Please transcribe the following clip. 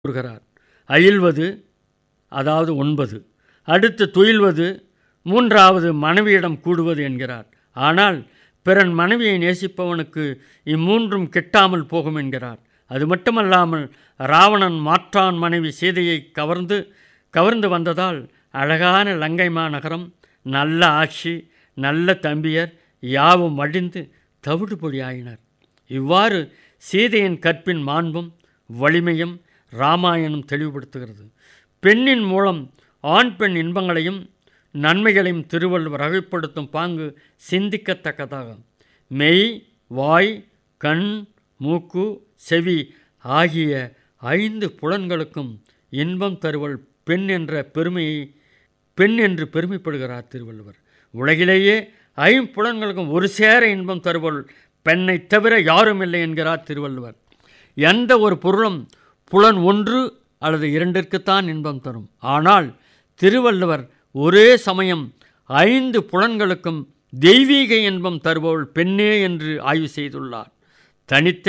கூறுகிறார் அயில்வது அதாவது உண்பது அடுத்து துயில்வது மூன்றாவது மனைவியிடம் கூடுவது என்கிறார் ஆனால் பிறன் மனைவியை நேசிப்பவனுக்கு இம்மூன்றும் கிட்டாமல் போகும் என்கிறார் அது மட்டுமல்லாமல் ராவணன் மாற்றான் மனைவி சீதையை கவர்ந்து கவர்ந்து வந்ததால் அழகான லங்கை மாநகரம் நல்ல ஆட்சி நல்ல தம்பியர் யாவும் மடிந்து தவிடுபொடி ஆயினர் இவ்வாறு சீதையின் கற்பின் மாண்பும் வலிமையும் ராமாயணம் தெளிவுபடுத்துகிறது பெண்ணின் மூலம் ஆண் பெண் இன்பங்களையும் நன்மைகளையும் திருவள்ளுவர் வகைப்படுத்தும் பாங்கு சிந்திக்கத்தக்கதாகும் மெய் வாய் கண் மூக்கு செவி ஆகிய ஐந்து புலன்களுக்கும் இன்பம் தருவள் பெண் என்ற பெருமையை பெண் என்று பெருமைப்படுகிறார் திருவள்ளுவர் உலகிலேயே ஐம்புலன்களுக்கும் ஒரு சேர இன்பம் தருவள் பெண்ணை தவிர யாரும் இல்லை என்கிறார் திருவள்ளுவர் எந்த ஒரு பொருளும் புலன் ஒன்று அல்லது இரண்டிற்குத்தான் இன்பம் தரும் ஆனால் திருவள்ளுவர் ஒரே சமயம் ஐந்து புலன்களுக்கும் தெய்வீக இன்பம் தருபவள் பெண்ணே என்று ஆய்வு செய்துள்ளார் தனித்த